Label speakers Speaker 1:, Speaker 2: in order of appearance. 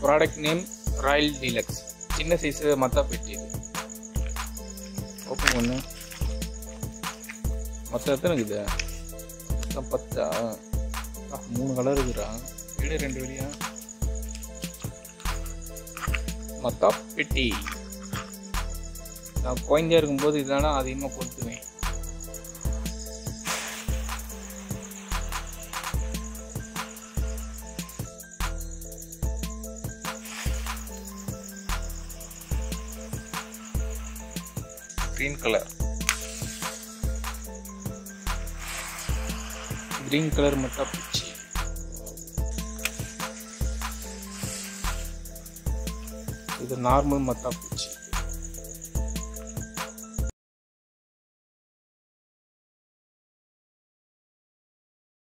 Speaker 1: product name royal deluxe சின்ன size மத்தா பெட்டி இது ஓப்பன் பண்ணு மொத்தம் எத்தனை இருக்குது மொத்தம் பத்தா ஆ, மூணு கலர் இருக்குடா எடு ரெண்டு வெளியா மத்தா பெட்டி நான் குழந்தையா இருக்கும்போது இதெல்லாம் அதிகமாக கொடுத்துவேன் green color green color மட்டா பூச்சி இது நார்மல் மத்தா பூச்சி